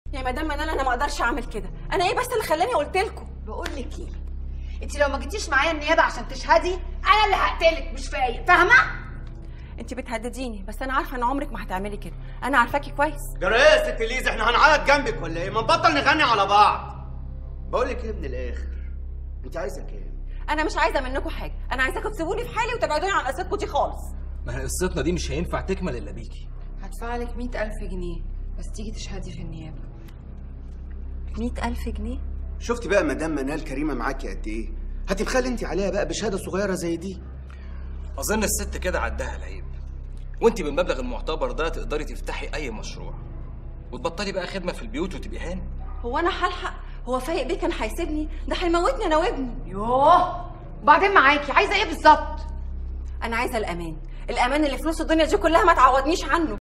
يا مدام منال انا ما اقدرش اعمل كده انا ايه بس اللي خلاني قلت لكم بقول لك ايه انت لو ما جيتيش معايا النيابه عشان تشهدي انا اللي هقتلك مش فايق فاهمه انت بتهدديني بس انا عارفه ان عمرك ما هتعملي كده انا عارفاكي كويس جرى ايه يا ست ليزا احنا هنعيط جنبك ولا ايه ما نبطل نغني على بعض بقول لك ايه من الاخر انت عايزه كام انا مش عايزه منكم حاجه انا عايزاكم تسيبوني في حالي وتبعدوني عن قصتكم دي خالص ما هي قصتنا دي مش هينفع تكمل الا بيكي هدفع لك مئة ألف جنيه بس تيجي تشهدي في النيابة مئة ألف جنيه شفتي بقى مدام منال كريمه معاكي قد ايه هتبخلي انت عليها بقى بشهاده صغيره زي دي اظن الست كده عدها العيب وانت بالمبلغ المعتبر ده تقدري تفتحي اي مشروع وتبطلي بقى خدمه في البيوت وتبقي هانم هو انا هلحق هو فايق بيه كان هيسيبني ده هيموتني انا وابني يوه وبعدين معاكي عايزه ايه بالظبط انا عايزه الامان الامان اللي فلوس الدنيا دي كلها ما تعوضنيش عنه